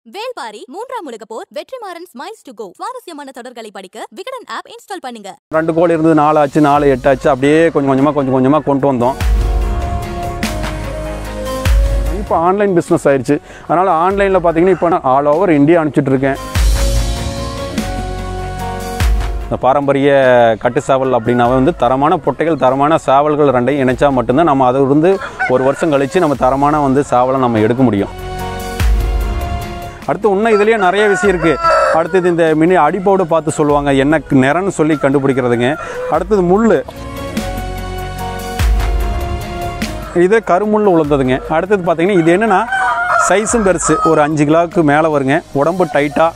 வேல்பாரி மூன்றாம் உலக போர் வெற்றிமாறன் ஸ்மைல்ஸ் டு கோ சுவாரஸ்யமான தொடர்களை படிக்க விகடன் ஆப் இன்ஸ்டால் பண்ணுங்க ரெண்டு கோழி இருந்தது நாலு ஆச்சு நாலு எட்டு ஆச்சு அப்படியே கொஞ்சம் கொஞ்சமாக கொஞ்சம் கொஞ்சமாக கொண்டு வந்தோம் இப்போ ஆன்லைன் பிஸ்னஸ் ஆயிடுச்சு அதனால் ஆன்லைனில் பார்த்தீங்கன்னா இப்போ நான் ஆல் ஓவர் இந்தியா அனுப்பிச்சிட்டு இருக்கேன் இந்த பாரம்பரிய கட்டு சேவல் அப்படின்னாவே வந்து தரமான பொட்டைகள் தரமான சேவல்கள் ரெண்டையும் இணைச்சா மட்டும்தான் நம்ம அதை இருந்து ஒரு வருஷம் கழித்து நம்ம தரமான வந்து சேவலை நம்ம எடுக்க முடியும் அடுத்து இன்னும் இதுலேயே நிறைய விஷயம் இருக்குது அடுத்தது இந்த மினி அடிப்போடு பார்த்து சொல்லுவாங்க என்ன நிறன்னு சொல்லி கண்டுபிடிக்கிறதுங்க அடுத்தது முள் இது கருமுள் உளுந்ததுங்க அடுத்தது பார்த்தீங்கன்னா இது என்னென்னா சைஸும் பெருசு ஒரு அஞ்சு கிலோவுக்கு மேலே வருங்க உடம்பு டைட்டாக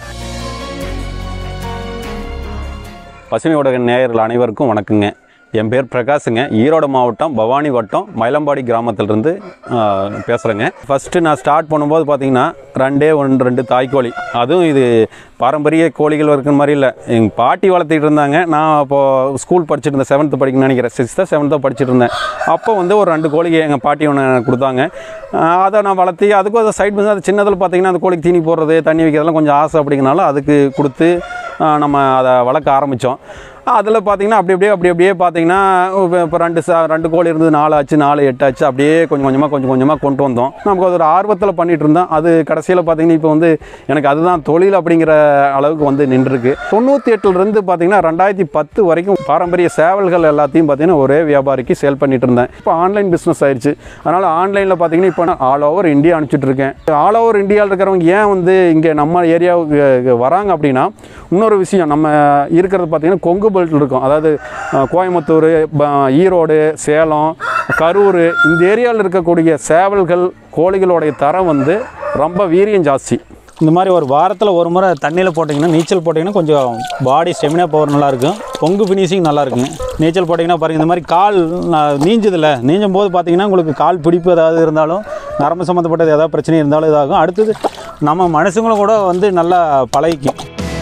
பசுமை ஊடக நேயர்கள் அனைவருக்கும் வணக்கங்க என் பேர் பிரகாஷுங்க ஈரோடு மாவட்டம் பவானி வட்டம் மயிலம்பாடி கிராமத்திலிருந்து பேசுகிறேங்க ஃபஸ்ட்டு நான் ஸ்டார்ட் பண்ணும்போது பார்த்தீங்கன்னா ரெண்டே ஒன்று ரெண்டு தாய்க்கோழி அதுவும் இது பாரம்பரிய கோழிகள் இருக்கிற மாதிரி இல்லை எங்கள் பாட்டி வளர்த்திட்டு இருந்தாங்க நான் அப்போது ஸ்கூல் படிச்சுட்டு இருந்தேன் செவன்த்து படிக்கணும்னு நினைக்கிறேன் சிக்ஸ்த்தோ செவன்த்தோ படிச்சுட்டு இருந்தேன் அப்போ வந்து ஒரு ரெண்டு கோழிக்கு எங்கள் பாட்டி ஒன்று கொடுத்தாங்க ஆஹ் அதை நான் வளர்த்தி அதுக்கும் அதை சைட் பிஸ்னஸ் அது சின்னதில் பார்த்தீங்கன்னா அந்த கோழிக்கு தீனி போடுறது தண்ணி வைக்கிறதெல்லாம் கொஞ்சம் ஆசை அப்படிங்கனால அதுக்கு கொடுத்து ஆஹ் நம்ம அதை வளர்க்க ஆரம்பித்தோம் அதில் பார்த்தீங்கன்னா அப்படி அப்படியே அப்படி அப்படியே பார்த்தீங்கன்னா இப்போ ரெண்டு சா ரெண்டு கோழி இருந்தது நாலு ஆச்சு நாலு எட்டு ஆச்சு அப்படியே கொஞ்சம் கொஞ்சமாக கொஞ்சம் கொஞ்சமாக கொண்டு வந்தோம் நமக்கு அது ஒரு ஆர்வத்தில் பண்ணிட்டு இருந்தோம் அது கடைசியில் பார்த்தீங்கன்னா இப்போ வந்து எனக்கு அதுதான் தொழில் அப்படிங்கிற அளவுக்கு வந்து நின்றுருக்கு தொண்ணூற்றி எட்டுலேருந்து பார்த்தீங்கன்னா ரெண்டாயிரத்தி பத்து வரைக்கும் பாரம்பரிய சேவல்கள் எல்லாத்தையும் பார்த்தீங்கன்னா ஒரே வியாபாரிக்கு சேல் பண்ணிட்டு இருந்தேன் இப்போ ஆன்லைன் பிஸ்னஸ் ஆயிடுச்சு அதனால் ஆன்லைனில் பார்த்தீங்கன்னா இப்போ நான் ஆல் ஓவர் இந்தியா அனுப்பிச்சிட்டு இருக்கேன் ஆல் ஓவர் இந்தியாவில் இருக்கிறவங்க ஏன் வந்து இங்கே நம்ம ஏரியாவுக்கு வராங்க அப்படின்னா இன்னொரு விஷயம் நம்ம இருக்கிறது பார்த்தீங்கன்னா கொங்கு பெல்ட் இருக்கும் அதாவது அஹ், கோயம்புத்தூர் ப- ஈரோடு சேலம் கரூர் இந்த ஏரியாவில் இருக்கக்கூடிய சேவல்கள் கோழிகளுடைய தரம் வந்து ரொம்ப வீரியம் ஜாஸ்தி இந்த மாதிரி ஒரு வாரத்தில் ஒரு முறை தண்ணியில் போட்டிங்கன்னா நீச்சல் போட்டிங்கன்னா கொஞ்சம் பாடி ஸ்டெமினா பவர் நல்லாயிருக்கும் பொங்கு ஃபினிஷிங் நல்லா இருக்குங்க நீச்சல் போட்டிங்கன்னா பாருங்கள் இந்த மாதிரி கால் நான் நீஞ்சதில்ல நீஞ்சும் போது பார்த்தீங்கன்னா உங்களுக்கு கால் பிடிப்பு ஏதாவது இருந்தாலும் நரம்பு சம்மந்தப்பட்டது ஏதாவது பிரச்சனை இருந்தாலும் இதாகும் அடுத்தது நம்ம மனுஷங்களும் கூட வந்து நல்லா பழகிக்கும்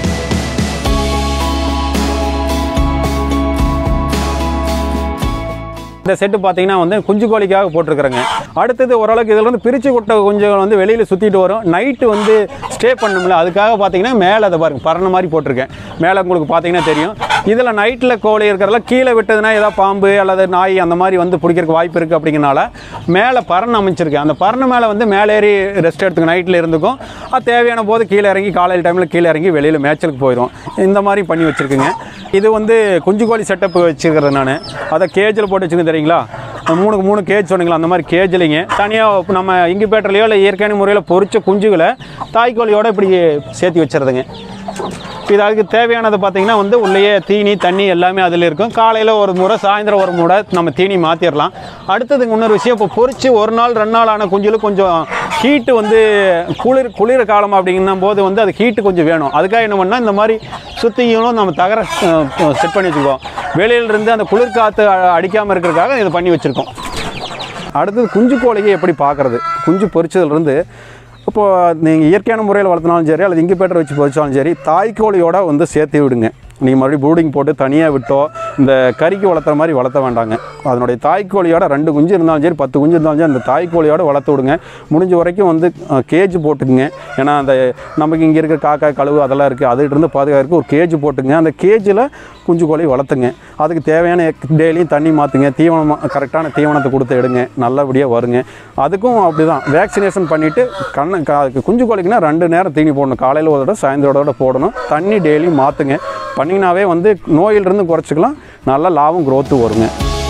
இந்த செட்டு பார்த்தீங்கன்னா வந்து குஞ்சு கோழிக்காக போட்டிருக்கிறேங்க அடுத்தது ஓரளவுக்கு இதில் வந்து பிரித்து கொட்ட குஞ்சுகள் வந்து வெளியில் சுற்றிட்டு வரும் நைட்டு வந்து ஸ்டே பண்ணணும்ல அதுக்காக பார்த்தீங்கன்னா மேலே அதை பாருங்க பறந்த மாதிரி போட்டிருக்கேன் மேலே உங்களுக்கு பார்த்தீங்கன்னா தெரியும் இதில் நைட்டில் கோழி இருக்கிறதெல்லாம் கீழே விட்டதுன்னா ஏதாவது பாம்பு அல்லது நாய் அந்த மாதிரி வந்து பிடிக்கிறதுக்கு வாய்ப்பு இருக்குது அப்படிங்கிறனால மேலே பறன் அமைச்சிருக்கேன் அந்த பறனை மேலே வந்து மேலே ஏறி ரெஸ்ட் எடுத்துக்க நைட்டில் இருந்துக்கும் அது தேவையான போது கீழே இறங்கி காலையில் டைமில் கீழே இறங்கி வெளியில் மேய்ச்சலுக்கு போயிடும் இந்த மாதிரி பண்ணி வச்சுருக்குங்க இது வந்து குஞ்சு கோழி செட்டப் வச்சுருக்கிறேன் நான் அதை கேஜில் போட்டு வச்சுருக்கேன் தெரியுங்களா மூணுக்கு மூணு கேஜ் சொன்னீங்களா அந்த மாதிரி கேஜ்லிங்க தனியாக நம்ம இங்குபேட்டர்லையோ இல்லை இயற்கையான முறையில் பொரிச்ச குஞ்சுகளை தாய்க்கோழியோட இப்படி சேர்த்து வச்சுருதுங்க இது அதுக்கு தேவையானது பார்த்தீங்கன்னா வந்து உள்ளேயே தீனி தண்ணி எல்லாமே அதில் இருக்கும் காலையில் ஒரு முறை சாயந்தரம் ஒரு முறை நம்ம தீனி மாற்றிடலாம் அடுத்தது இன்னொரு விஷயம் இப்போ பொரிச்சு ஒரு நாள் ரெண்டு நாள் ஆன குஞ்சில் கொஞ்சம் ஹீட்டு வந்து குளிர் குளிர் காலம் அப்படிங்கும் போது வந்து அது ஹீட்டு கொஞ்சம் வேணும் அதுக்காக என்ன பண்ணால் இந்த மாதிரி சுற்றியும் நம்ம தகர செட் பண்ணி வச்சுக்குவோம் வெளியிலிருந்து அந்த குளிர் காற்று அடிக்காமல் இருக்கிறதுக்காக இதை பண்ணி வச்சுருக்கோம் அடுத்தது குஞ்சு கோழியை எப்படி பார்க்குறது குஞ்சு பொரிச்சதுலேருந்து இப்போது நீங்கள் இயற்கையான முறையில் வளர்த்தினாலும் சரி அல்லது இங்குபேட்டர் வச்சு பொரிச்சாலும் சரி தாய்க்கோழியோட வந்து சேர்த்து விடுங்க நீங்கள் மறுபடியும் ப்ரூடிங் போட்டு தனியாக விட்டோ இந்த கறிக்கு வளர்த்துற மாதிரி வளர்த்த வேண்டாங்க அதனுடைய தாய்க்கோழியோட ரெண்டு குஞ்சு இருந்தாலும் சரி பத்து குஞ்சு இருந்தாலும் சரி அந்த தாய்க்கோழியோட வளர்த்து விடுங்க முடிஞ்ச வரைக்கும் வந்து கேஜ் போட்டுக்குங்க ஏன்னா அந்த நமக்கு இங்கே இருக்க காக்கா கழுவு அதெல்லாம் இருக்குது அதுகிட்ட இருந்து பாதுகாக்கிறதுக்கு ஒரு கேஜ் போட்டுங்க அந்த கேஜில் குஞ்சு கோழி வளர்த்துங்க அதுக்கு தேவையான டெய்லியும் தண்ணி மாற்றுங்க தீவனம் கரெக்டான தீவனத்தை கொடுத்து எடுங்க நல்லபடியாக வருங்க அதுக்கும் அப்படி தான் வேக்சினேஷன் பண்ணிவிட்டு கண்ணு கா- குஞ்சு கோழிக்குன்னா ரெண்டு நேரம் தீனி போடணும் காலையில் ஒரு தடவை சாயந்தரம் ஒரு தடவை போடணும் தண்ணி டெய்லியும் மாற்றுங்க பண்ணிங்கனாவே வந்து நோயிலிருந்து குறைச்சிக்கலாம் நல்ல லாபம் growth வருங்க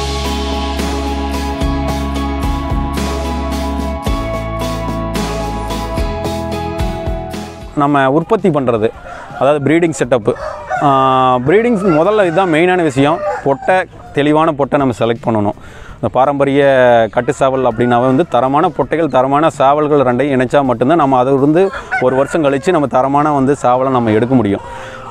நம்ம உற்பத்தி பண்ணுறது அதாவது ப்ரீடிங் செட்டப்பு ப்ரீடிங் முதல்ல இதுதான் மெயினான விஷயம் பொட்டை தெளிவான பொட்டை நம்ம செலக்ட் பண்ணணும் இந்த பாரம்பரிய கட்டு சேவல் அப்படின்னாவே வந்து தரமான பொட்டைகள் தரமான சேவல்கள் ரெண்டையும் இணைச்சா மட்டும்தான் நம்ம அதை இருந்து ஒரு வருஷம் கழித்து நம்ம தரமான வந்து சேவலை நம்ம எடுக்க முடியும்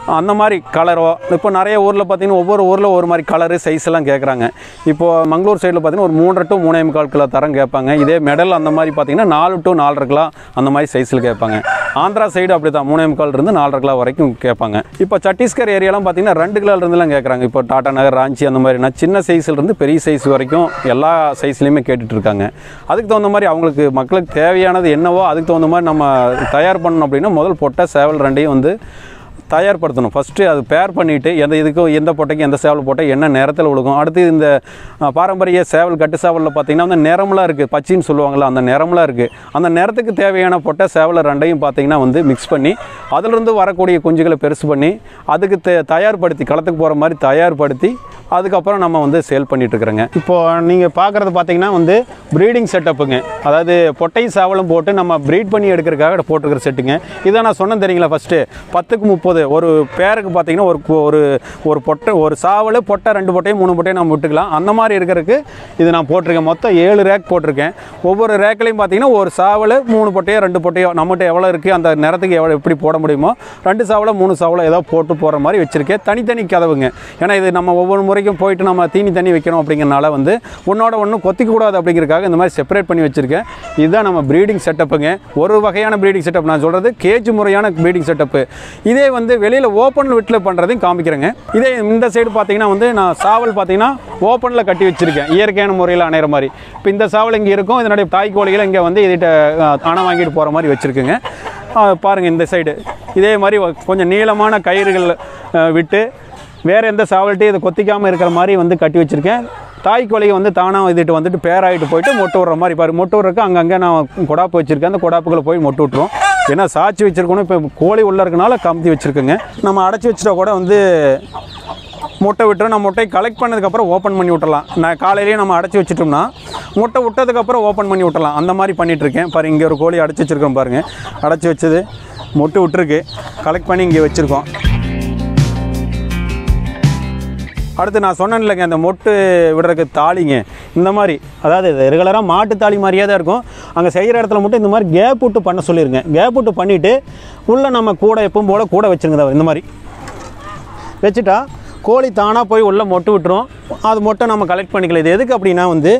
அந்த மாதிரி கலரோ இப்போ நிறைய ஊரில் பார்த்தீங்கன்னா ஒவ்வொரு ஊரில் ஒரு மாதிரி கலரு சைஸ் எல்லாம் கேட்குறாங்க இப்போ மங்களூர் சைடில் பார்த்தீங்கன்னா ஒரு மூன்றரை டு மூணே முக்கால் கிலோ தரம் கேட்பாங்க இதே மெடல் அந்த மாதிரி பார்த்தீங்கன்னா நாலு டு நாலரை கிலோ அந்த மாதிரி சைஸில் கேட்பாங்க ஆந்திரா சைடு அப்படி தான் மூணே முக்கால் இருந்து நாலரை கிலோ வரைக்கும் கேட்பாங்க இப்போ சத்தீஸ்கர் ஏரியாலாம் பார்த்தீங்கன்னா ரெண்டு கிலோல இருந்துலாம் கேட்குறாங்க இப்போ டாடா நகர் ராஞ்சி அந்த மாதிரினா சின்ன சைஸ்ல இருந்து பெரிய சைஸ் வரைக்கும் எல்லா சைஸ்லையுமே கேட்டுட்டு இருக்காங்க அதுக்கு தகுந்த மாதிரி அவங்களுக்கு மக்களுக்கு தேவையானது என்னவோ அதுக்கு தகுந்த மாதிரி நம்ம தயார் பண்ணணும் அப்படின்னா முதல் பொட்டை சேவல் ரெண்டையும் வந்து தயார்படுத்தணும் ஃபஸ்ட்டு அது பேர் பண்ணிவிட்டு எந்த இதுக்கும் எந்த பொட்டைக்கு எந்த சேவல் போட்டால் என்ன நேரத்தில் விழுகும் அடுத்து இந்த அஹ், பாரம்பரிய சேவல் கட்டு சேவலில் பார்த்தீங்கன்னா அந்த நிறம்லாம் இருக்குது பச்சின்னு சொல்லுவாங்கள்ல அந்த நிறம்லாம் இருக்குது அந்த நிறத்துக்கு தேவையான பொட்டை சேவலை ரெண்டையும் பார்த்தீங்கன்னா வந்து மிக்ஸ் பண்ணி அதிலிருந்து வரக்கூடிய குஞ்சுகளை பெருசு பண்ணி அதுக்கு தே தயார்படுத்தி களத்துக்கு போகிற மாதிரி தயார்படுத்தி அதுக்கப்புறம் நம்ம வந்து சேல் பண்ணிட்டு இருக்கிறோங்க இப்போ நீங்கள் பார்க்குறது பார்த்தீங்கன்னா வந்து ப்ரீடிங் செட்டப்புங்க அதாவது பொட்டை சேவலும் போட்டு நம்ம ப்ரீட் பண்ணி எடுக்கிறதுக்காக போட்டிருக்கிற செட்டுங்க இதை நான் சொன்னேன் தெரியுங்களா ஃபஸ்ட்டு பத்துக்கு முப்பது ஒரு பேருக்கு பார்த்தீங்கன்னா ஒரு கு- ஒரு ஒரு பொட்டை ஒரு சாவல் பொட்டை ரெண்டு பொட்டையும் மூணு பொட்டையும் நம்ம விட்டுக்கலாம் அந்த மாதிரி இருக்கிறதுக்கு இது நான் போட்டிருக்கேன் மொத்தம் ஏழு ரேக் போட்டிருக்கேன் ஒவ்வொரு ரேக்லையும் பார்த்தீங்கன்னா ஒரு சாவல் மூணு பொட்டையோ ரெண்டு பொட்டையோ நம்மகிட்ட எவ்வளோ இருக்குது அந்த நேரத்துக்கு எவ்வளோ எப்படி போட முடியுமோ ரெண்டு சாவலை மூணு சாவலை ஏதோ போட்டு போகிற மாதிரி வச்சுருக்கேன் தனித்தனி கதவுங்க ஏன்னா இது நம்ம ஒவ்வொரு முறைக்கும் போயிட்டு நம்ம தீனி தண்ணி வைக்கணும் அப்படிங்கிறனால வந்து ஒன்றோட ஒன்று கொத்திக்க கூடாது அப்படிங்கிறதுக்காக இந்த மாதிரி செப்பரேட் பண்ணி வச்சுருக்கேன் இதுதான் நம்ம ப்ரீடிங் செட்டப்புங்க ஒரு வகையான ப்ரீடிங் செட்டப் நான் சொல்கிறது கேஜ் முறையான ப்ரீடிங் செட்டப்பு இதே வந்து வெளியில் ஓப்பன் வீட்டில் பண்ணுறதையும் காமிக்கிறேங்க இதே இந்த சைடு பார்த்தீங்கன்னா வந்து நான் சாவல் பார்த்தீங்கன்னா ஓப்பனில் கட்டி வச்சுருக்கேன் இயற்கையான முறையில் அணையிற மாதிரி இப்போ இந்த சாவல் இங்கே இருக்கும் இதனுடைய தாய் கோழிகளை இங்கே வந்து இதுகிட்ட அஹ், அணை வாங்கிட்டு போகிற மாதிரி வச்சுருக்குங்க பாருங்கள் இந்த சைடு இதே மாதிரி ஒ- கொஞ்சம் நீளமான கயிறுகள் அஹ், விட்டு வேறு எந்த சாவல்ட்டையும் இதை கொத்திக்காமல் இருக்கிற மாதிரி வந்து கட்டி வச்சுருக்கேன் தாய் கோழியை வந்து தானாக இதுட்டு வந்துட்டு பேராயிட்டு போயிட்டு மொட்டு விடுற மாதிரி பாரு மொட்டு விட்றதுக்கு அங்கங்கே நான் கொடாப்பு வச்சுருக்கேன் அந்த கொடாப்புகளை போய் மொட்டு விட்டுரும் ஏன்னா சாட்சி வச்சுருக்கணும் இப்போ கோழி உள்ள இருக்கனால கமுத்தி வச்சுருக்குங்க நம்ம அடைச்சி வச்சுட்டா கூட வந்து முட்டை விட்டுரும் நம்ம முட்டையை கலெக்ட் பண்ணதுக்கப்புறம் ஓப்பன் பண்ணி விட்டுறலாம் நான் காலையிலேயே நம்ம அடைச்சி வச்சிட்டோம்னா முட்டை விட்டதுக்கப்புறம் ஓப்பன் பண்ணி விட்டுறலாம் அந்த மாதிரி பண்ணிட்டு இருக்கேன் பாரு இங்கே ஒரு கோழி அடைச்சி வச்சிருக்கோம் பாருங்கள் அடைச்சி வச்சது முட்டை விட்டுருக்கு கலெக்ட் பண்ணி இங்கே வச்சுருக்கோம் அடுத்து நான் சொன்னேன் இல்லைங்க அந்த மொட்டு விடுறதுக்கு தாலிங்க இந்த மாதிரி அதாவது ரெகுலராக மாட்டு தாலி மாதிரியே தான் இருக்கும் அங்கே செய்கிற இடத்துல மட்டும் இந்த மாதிரி கேப் விட்டு பண்ண சொல்லிடுங்க கேப் விட்டு பண்ணிவிட்டு உள்ளே நம்ம கூட எப்பவும் போல் கூட வச்சுருங்க தவிர இந்த மாதிரி வச்சுட்டா கோழி தானாக போய் உள்ளே மொட்டு விட்டுரும் அது மொட்டை நம்ம கலெக்ட் பண்ணிக்கலாம் இது எதுக்கு அப்படின்னா வந்து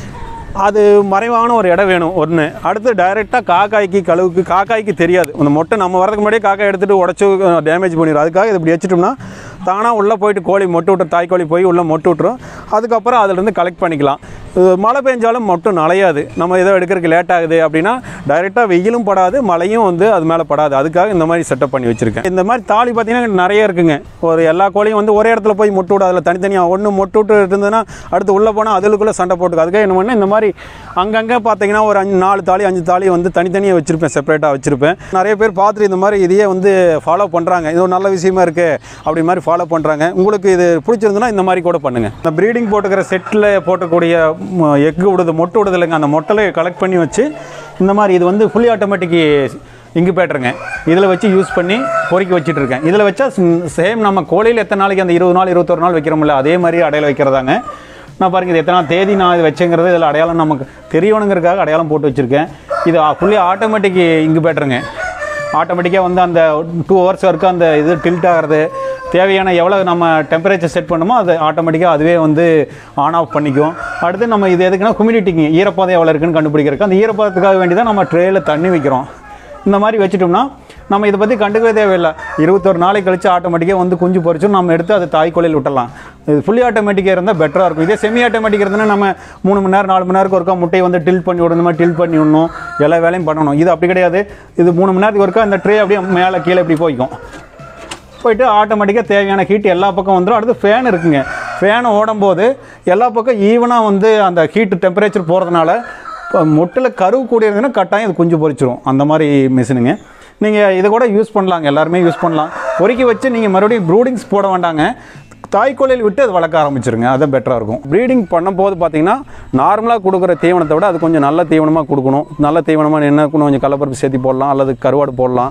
அது மறைவான ஒரு இடம் வேணும் ஒன்று அடுத்து டைரெக்டாக காக்காய்க்கு கழுவுக்கு காக்காய்க்கு தெரியாது அந்த மொட்டை நம்ம வரதுக்கு முன்னாடியே காக்காய் எடுத்துகிட்டு உடச்சி டேமேஜ் பண்ணிடும் அதுக்காக இது இப்படி வச்சுட்டோம்னா தானாக உள்ளே போயிட்டு கோழி மொட்டு விட்டு தாய் கோழி போய் உள்ளே மொட்டு விட்டுரும் அதுக்கப்புறம் அதுலேருந்து கலெக்ட் பண்ணிக்கலாம் இது மழை பெஞ்சாலும் மொட்டும் நனையாது நம்ம ஏதோ எடுக்கிறதுக்கு லேட் ஆகுது அப்படின்னா டைரெக்டாக வெயிலும் படாது மழையும் வந்து அது மேலே படாது அதுக்காக இந்த மாதிரி செட்டப் பண்ணி வச்சுருக்கேன் இந்த மாதிரி தாலி பார்த்தீங்கன்னா நிறைய இருக்குங்க ஒரு எல்லா கோழியும் வந்து ஒரே இடத்துல போய் மொட்டு விட அதில் தனித்தனியாக ஒன்று மொட்டு விட்டு இருந்ததுன்னா அடுத்து உள்ளே போனால் அதுக்குள்ளே சண்டை போட்டுக்கு அதுக்காக என்ன பண்ணேன் இந்த மாதிரி அங்கங்கே பார்த்தீங்கன்னா ஒரு அஞ்சு நாலு தாலி அஞ்சு தாலி வந்து தனித்தனியாக வச்சுருப்பேன் செப்பரேட்டாக வச்சுருப்பேன் நிறைய பேர் பார்த்துட்டு இந்த மாதிரி இதையே வந்து ஃபாலோ பண்ணுறாங்க இது ஒரு நல்ல விஷயமா இருக்குது அப்படி மாதிரி ஃபாலோ பண்ணுறாங்க உங்களுக்கு இது பிடிச்சிருந்துன்னா இந்த மாதிரி கூட பண்ணுங்கள் இந்த ப்ரீடிங் போட்டுக்கிற செட்டில் போட்டக்கூடிய எக்கு விடுது மொட்டு விடுது இல்லைங்க அந்த மொட்டலை கலெக்ட் பண்ணி வச்சு இந்த மாதிரி இது வந்து ஃபுல்லி ஆட்டோமேட்டிக் இங்குபேட்டருங்க இதில் வச்சு யூஸ் பண்ணி பொறுக்கி வச்சுட்டு இருக்கேன் இதில் வச்சா சேம் நம்ம கோழியில் எத்தனை நாளைக்கு அந்த இருபது நாள் இருபத்தொரு நாள் வைக்கிறோம்ல அதே மாதிரி அடையாளம் வைக்கிறதாங்க நான் பாருங்க இது எத்தனை நாள் தேதி நான் இது வச்சேங்கிறது இதில் அடையாளம் நமக்கு தெரியணுங்கிறதுக்காக அடையாளம் போட்டு வச்சுருக்கேன் இது ஃபுல்லி ஆட்டோமேட்டிக் இங்குபேட்டருங்க ஆட்டோமேட்டிக்காக வந்து அந்த டூ ஹவர்ஸ் வரைக்கும் அந்த இது டில்ட் ஆகிறது தேவையான எவ்வளோ நம்ம டெம்பரேச்சர் செட் பண்ணுமோ அது ஆட்டோமேட்டிக்காக அதுவே வந்து ஆன் ஆஃப் பண்ணிக்கும் அடுத்து நம்ம இது எதுக்குன்னா ஹுமிடிட்டிங்க ஈரப்பதம் எவ்வளோ இருக்குன்னு கண்டுபிடிக்கிறதுக்கு அந்த ஈரப்பதத்துக்காக வேண்டி தான் நம்ம ட்ரேயில் தண்ணி வைக்கிறோம் இந்த மாதிரி வச்சுட்டோம்னா நம்ம இதை பற்றி கண்டுக்கவே தேவையில்லை இருபத்தொரு நாளைக்கு கழிச்சு ஆட்டோமேட்டிக்காக வந்து குஞ்சு பொறிச்சு நம்ம எடுத்து அதை தாய் கோழியில் விட்டலாம் இது ஃபுல்லி ஆட்டோமேட்டிக்காக இருந்தால் பெட்டராக இருக்கும் இதே செமி ஆட்டோமேட்டிக் இருந்ததுன்னா நம்ம மூணு மணி நேரம் நாலு மணி நேரத்துக்கு ஒருக்கா முட்டையை வந்து டில் பண்ணி விடணும் இந்த மாதிரி டில் பண்ணி விடணும் எல்லா வேலையும் பண்ணணும் இது அப்படி கிடையாது இது மூணு மணி நேரத்துக்கு ஒருக்கா அந்த ட்ரே அப்படியே மேலே கீழே இப்படி போய்க்கும் போயிட்டு ஆட்டோமேட்டிக்காக தேவையான ஹீட் எல்லா பக்கம் வந்துடும் அடுத்து ஃபேன் இருக்குங்க ஃபேன் ஓடும்போது எல்லா பக்கம் ஈவனாக வந்து அந்த ஹீட் டெம்பரேச்சர் போகிறதுனால இப்போ முட்டில் கருவு கூடி இருந்ததுன்னா கட்டாயம் இது குஞ்சு பொரிச்சிரும் அந்த மாதிரி மிஷினுங்க நீங்கள் இதை கூட யூஸ் பண்ணலாங்க எல்லாருமே யூஸ் பண்ணலாம் பொறுக்கி வச்சு நீங்கள் மறுபடியும் ப்ரூடிங்ஸ் போட வேண்டாங்க தாய்க்கோழில் விட்டு அது வளர்க்க ஆரம்பிச்சிருங்க அதுதான் பெட்டராக இருக்கும் ப்ரீடிங் பண்ணும்போது பார்த்தீங்கன்னா நார்மலாக கொடுக்குற தீவனத்தை விட அது கொஞ்சம் நல்ல தீவனமாக கொடுக்கணும் நல்ல தீவனமாக என்ன கொஞ்சம் கலப்பருப்பு சேர்த்து போடலாம் அல்லது கருவாடு போடலாம்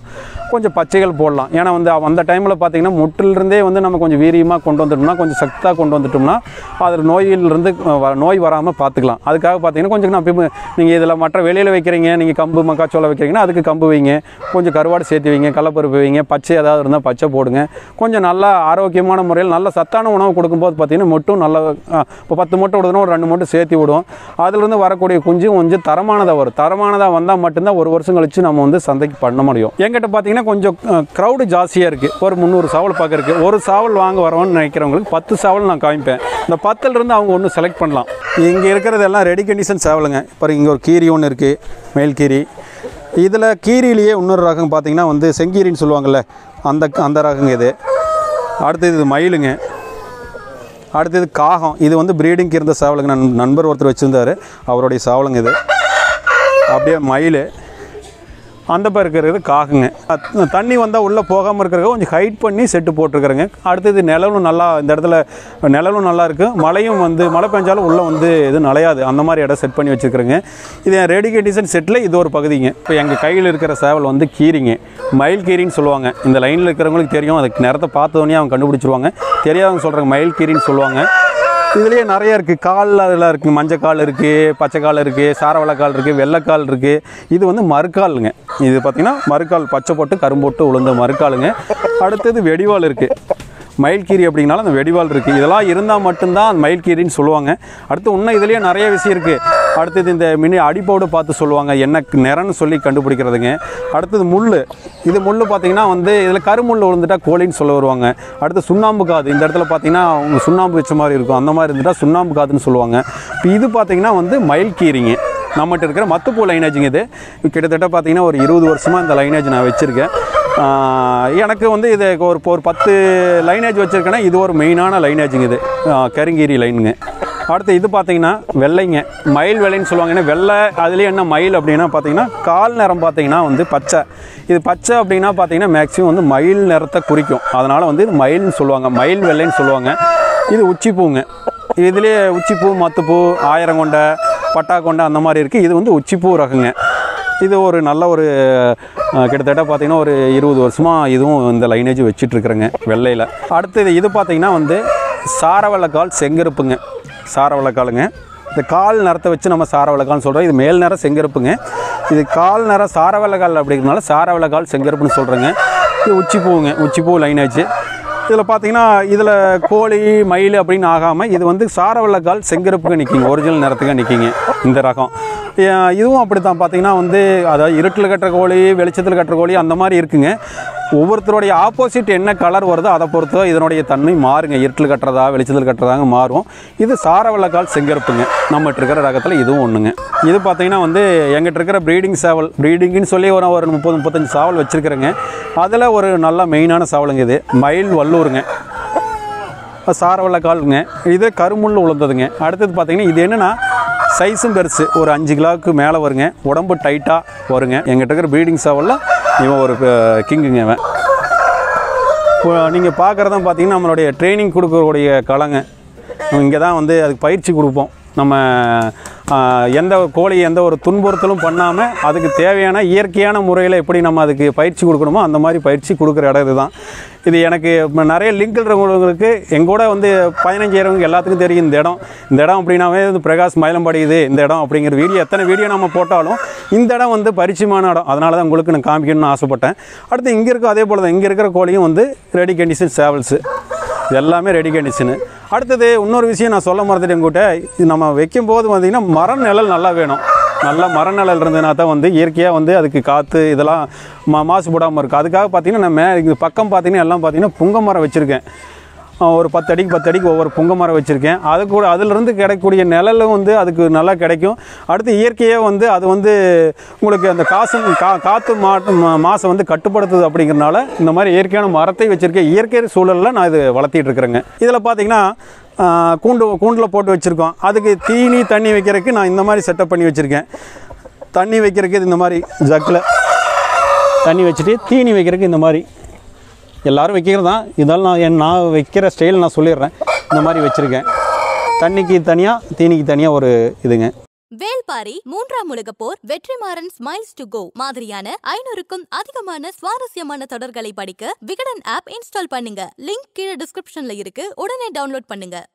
கொஞ்சம் பச்சைகள் போடலாம் ஏன்னா வந்து அந்த டைமில் பார்த்தீங்கன்னா முட்டிலிருந்தே வந்து நம்ம கொஞ்சம் வீரியமாக கொண்டு வந்துட்டோம்னா கொஞ்சம் சக்தாக கொண்டு வந்துட்டோம்னா அதில் நோயிலிருந்து அஹ், வ- நோய் வராமல் பார்த்துக்கலாம் அதுக்காக பார்த்தீங்கன்னா கொஞ்சம் நான் இப்போ நீங்கள் இதில் மற்ற வெளியில் வைக்கிறீங்க நீங்கள் கம்பு மக்காச்சோளம் வைக்கிறீங்கன்னா அதுக்கு கம்பு வைங்க கொஞ்சம் கருவாடு சேர்த்து வைங்க கடலப்பருப்பு வைங்க பச்சை ஏதாவது இருந்தால் பச்சை போடுங்க கொஞ்சம் நல்லா ஆரோக்கியமான முறையில் நல்ல சத்தான உணவு கொடுக்கும்போது பார்த்தீங்கன்னா மொட்டும் நல்ல இப்போ பத்து மூட்டை விடுதுன்னா ஒரு ரெண்டு மூட்டை சேர்த்து விடுவோம் அதுலேருந்து வரக்கூடிய குஞ்சு கொஞ்சம் தரமானதாக வரும் தரமானதாக வந்தால் மட்டும்தான் ஒரு வருஷம் கழிச்சு நம்ம வந்து சந்தைக்கு பண்ண முடியும் என்கிட்ட பார்த்தீங்கன்னா கொஞ்சம் க்ரௌடு ஜாஸ்தியாக இருக்குது ஒரு முந்நூறு சாவல் பார்க்கறக்கு ஒரு சாவல் வாங்க வரவோம்னு நினைக்கிறவங்களுக்கு பத்து சாவல் நான் காமிப்பேன் இந்த பத்துலேருந்து அவங்க ஒன்று செலக்ட் பண்ணலாம் இங்கே இருக்கிறதெல்லாம் ரெடி கண்டிஷன் சேவலுங்க இப்போ இங்கே ஒரு கீரி ஒன்று இருக்குது மேல் கீரி இதில் கீரியிலேயே இன்னொரு ரகம் பார்த்தீங்கன்னா வந்து செங்கீரின்னு சொல்லுவாங்கள்ல அந்த அந்த ரகங்க இது அடுத்தது இது மயிலுங்க அடுத்தது காகம் இது வந்து ப்ரீடிங்க்கு இருந்த சேவலுங்க நன் நண்பர் ஒருத்தர் வச்சுருந்தார் அவருடைய சேவலுங்க இது அப்படியே மயில் அந்த பக்கம் இருக்கிறது காகுங்க அத்- தண்ணி வந்தால் உள்ளே போகாமல் இருக்கிறத கொஞ்சம் ஹைட் பண்ணி செட்டு போட்டிருக்கிறேங்க அடுத்தது நிழலும் நல்லா இந்த இடத்துல நிழலும் நல்லா இருக்குது மழையும் வந்து மழை பெஞ்சாலும் உள்ளே வந்து இது நலையாது அந்த மாதிரி இடம் செட் பண்ணி வச்சுருக்கிறேங்க இது என் ரெடி கண்டிஷன் செட்டில் இது ஒரு பகுதிங்க இப்போ எங்கள் கையில் இருக்கிற சேவல் வந்து கீரிங்க மயில் கீரின்னு சொல்லுவாங்க இந்த லைனில் இருக்கிறவங்களுக்கு தெரியும் அதுக்கு நேரத்தை பார்த்தோன்னே அவங்க கண்டுபிடிச்சிருவாங்க தெரியாதவங்க சொல்கிறாங்க மயில் கீரின்னு சொல்லுவாங்க இதுலேயே நிறைய இருக்குது காலில் அதெல்லாம் இருக்குது மஞ்சள் கால் இருக்குது பச்சை கால் இருக்குது சாரவளக்கால் இருக்குது வெள்ளைக்கால் இருக்குது இது வந்து மறுக்காலுங்க இது பார்த்திங்கன்னா மறுக்கால் பச்சை போட்டு கரும்போட்டு உளுந்த மறுக்காலுங்க அடுத்தது வெடிவால் இருக்குது மயில்கீரி அப்படிங்கனால அந்த வெடிவால் இருக்குது இதெல்லாம் இருந்தால் மட்டும்தான் அந்த மயில்கீரின்னு சொல்லுவாங்க அடுத்து இன்னும் இதுலேயே நிறைய விஷயம் இருக்குது அடுத்தது இந்த மினி அடிப்போடு பார்த்து சொல்லுவாங்க என்ன நிறம்னு சொல்லி கண்டுபிடிக்கிறதுங்க அடுத்தது முள் இது முள் பார்த்தீங்கன்னா வந்து இதில் கருமுள் விழுந்துட்டா கோழின்னு சொல்ல வருவாங்க அடுத்து சுண்ணாம்பு காது இந்த இடத்துல பார்த்தீங்கன்னா அவங்க சுண்ணாம்பு வச்ச மாதிரி இருக்கும் அந்த மாதிரி இருந்துட்டா சுண்ணாம்பு காதுன்னு சொல்லுவாங்க இப்போ இது பார்த்தீங்கன்னா வந்து மயில்கீரிங்க நம்மகிட்ட இருக்கிற மத்துப்பூ லைனேஜுங்க இது கிட்டத்தட்ட பார்த்தீங்கன்னா ஒரு இருபது வருஷமாக இந்த லைனேஜ் நான் வச்சுருக்கேன் ஆஹ் எனக்கு வந்து இது ஒரு ஒரு பத்து லைனேஜ் வச்சுருக்கேன்னா இது ஒரு மெயினான லைனேஜுங்க இது ஆஹ் கருங்கீரி லைனுங்க அடுத்து இது பார்த்தீங்கன்னா வெள்ளைங்க மயில் வெள்ளைன்னு சொல்லுவாங்க ஏன்னா வெள்ளை அதுலேயே என்ன மயில் அப்படின்னா பார்த்தீங்கன்னா கால் நிறம் பார்த்தீங்கன்னா வந்து பச்சை இது பச்சை அப்படின்னா பார்த்தீங்கன்னா மேக்ஸிமம் வந்து மயில் நிறத்தை குறிக்கும் அதனால் வந்து இது மயில்னு சொல்லுவாங்க மயில் வெள்ளைன்னு சொல்லுவாங்க இது உச்சிப்பூங்க இதுலேயே உச்சிப்பூ மத்துப்பூ ஆயிரங்கொண்டை பட்டாக்கொண்டை அந்த மாதிரி இருக்குது இது வந்து உச்சிப்பூ ரகங்க இது ஒரு நல்ல ஒரு அஹ், கிட்டத்தட்ட பார்த்தீங்கன்னா ஒரு இருபது வருஷமாக இதுவும் இந்த லைனேஜ் வச்சிட்ருக்குறேங்க வெள்ளையில் அடுத்தது இது பார்த்தீங்கன்னா வந்து சாரவள்ளக்கால் செங்கருப்புங்க சாரவள்ளக்காலுங்க இந்த கால் நிறத்தை வச்சு நம்ம சாரவள்ளக்கால்னு சொல்கிறோம் இது மேல் நிறம் செங்கருப்புங்க இது கால் நிறம் சாரவள்ளக்கால் அப்படிங்கிறதுனால சாரவள்ளக்கால் செங்கருப்புன்னு சொல்கிறேங்க இது உச்சிப்பூங்க உச்சிப்பூ லைனேஜ் இதில் பார்த்தீங்கன்னா இதில் கோழி மயில் அப்படின்னு ஆகாமல் இது வந்து சாரவள்ளக்கால் செங்கருப்புக்கு நிற்கிங்க ஒரிஜினல் நிறத்துக்கு நிற்கிங்க இந்த ரகம் ஏன் இதுவும் அப்படி தான் பார்த்தீங்கன்னா வந்து அதாவது இருட்டில் கட்டுற கோழி வெளிச்சத்தில் கட்டுற கோழி அந்த மாதிரி இருக்குங்க ஒவ்வொருத்தருடைய ஆப்போசிட் என்ன கலர் வருதோ அதை பொறுத்தோ இதனுடைய தன்மை மாறுங்க இருட்டில் கட்டுறதா வெளிச்சத்தில் கட்டுறதாங்க மாறும் இது சாரவள்ளக்கால் செங்கருப்புங்க நம்மகிட்ட இருக்கிற ரகத்தில் இதுவும் ஒன்றுங்க இது பார்த்தீங்கன்னா வந்து எங்கிட்ட இருக்கிற ப்ரீடிங் சேவல் ப்ரீடிங்னு சொல்லி ஒரு ஒரு முப்பது முப்பத்தஞ்சு சாவல் வச்சுருக்கிறேங்க அதில் ஒரு நல்ல மெயினான சாவலுங்க இது மயில் வல்லூருங்க சாரவள்ள காலுங்க இது கருமுள் உளுந்ததுங்க அடுத்தது பார்த்தீங்கன்னா இது என்னென்னா சைஸும் பெருசு ஒரு அஞ்சு கிலோவுக்கு மேலே வருங்க உடம்பு டைட்டாக வருங்க எங்கிட்ட இருக்கிற ப்ரீடிங் சாவலில் இவன் ஒரு அஹ், கிங்குங்க இவன் இப்போ நீங்கள் பார்க்குறதான் பார்த்தீங்கன்னா நம்மளுடைய ட்ரைனிங் கொடுக்கக்கூடிய களங்க இங்கே தான் வந்து அதுக்கு பயிற்சி கொடுப்போம் நம்ம ஆஹ், எந்த கோழி எந்த ஒரு துன்புறுத்தலும் பண்ணாமல் அதுக்கு தேவையான இயற்கையான முறையில் எப்படி நம்ம அதுக்கு பயிற்சி கொடுக்கணுமோ அந்த மாதிரி பயிற்சி கொடுக்குற இடம் இதுதான் இது எனக்கு இப்ப நிறைய லிங்க் இருக்கிறவங்களுக்கு எங்கூட வந்து பயணம் செய்கிறவங்க எல்லாத்துக்கும் தெரியும் இந்த இடம் இந்த இடம் அப்படின்னாவே வந்து பிரகாஷ் மயிலம்பாடி இது இந்த இடம் அப்படிங்கிற வீடியோ எத்தனை வீடியோ நம்ம போட்டாலும் இந்த இடம் வந்து பரிச்சயமான இடம் அதனால தான் உங்களுக்கு நான் காமிக்கணும்னு ஆசைப்பட்டேன் அடுத்து இங்கே இருக்க அதே போல் தான் இங்கே இருக்கிற கோழியும் வந்து ரெடி கண்டிஷன் சேவல்ஸு இது எல்லாமே ரெடி கண்டிஷனு அடுத்தது இன்னொரு விஷயம் நான் சொல்ல மறந்துட்டேன் உங்கள்கிட்ட இது நம்ம வைக்கும்போது பார்த்தீங்கன்னா மர நிழல் நல்லா வேணும் நல்லா மர நிழல் இருந்ததுனா தான் வந்து இயற்கையாக வந்து அதுக்கு காற்று இதெல்லாம் மா மாசுபடாமல் இருக்கும் அதுக்காக பார்த்தீங்கன்னா நான் மே இது பக்கம் பார்த்தீங்கன்னா எல்லாம் பார்த்தீங்கன்னா புங்க மரம் வச்சுருக்கேன் அஹ் ஒரு பத்து அடிக்கு பத்து அடிக்கு ஒவ்வொரு புங்க மரம் வச்சுருக்கேன் அது கூட அதிலிருந்து கிடைக்கக்கூடிய நிழலும் வந்து அதுக்கு நல்லா கிடைக்கும் அடுத்து இயற்கையே வந்து அது வந்து உங்களுக்கு அந்த காசு கா காற்று மாட்டு மா- மாசை வந்து கட்டுப்படுத்துது அப்படிங்கிறனால இந்த மாதிரி இயற்கையான மரத்தை வச்சுருக்கேன் இயற்கை சூழலில் நான் இது வளர்த்திட்டு இருக்கிறேங்க இதில் பார்த்தீங்கன்னா ஆஹ், கூண்டு கூண்டில் போட்டு வச்சுருக்கோம் அதுக்கு தீனி தண்ணி வைக்கிறதுக்கு நான் இந்த மாதிரி செட்டப் பண்ணி வச்சுருக்கேன் தண்ணி வைக்கிறதுக்கு இந்த மாதிரி ஜக்கில் தண்ணி வச்சுட்டு தீனி வைக்கிறதுக்கு இந்த மாதிரி எல்லாரும் வைக்கிறது தான் இதெல்லாம் நான் என் நான் வைக்கிற ஸ்டைல் நான் சொல்லிடுறேன் இந்த மாதிரி வச்சுருக்கேன் தண்ணிக்கு தனியாக தீனிக்கு தனியாக ஒரு இதுங்க வேல்பாரி மூன்றாம் உலகப் போர் வெற்றிமாறன் ஸ்மைல்ஸ் டு கோ மாதிரியான ஐநூறுக்கும் அதிகமான சுவாரஸ்யமான தொடர்களை படிக்க விகடன் ஆப் இன்ஸ்டால் பண்ணுங்க லிங்க் கீழே டிஸ்கிரிப்ஷன்ல இருக்கு உடனே டவுன்லோட் பண்ணுங்க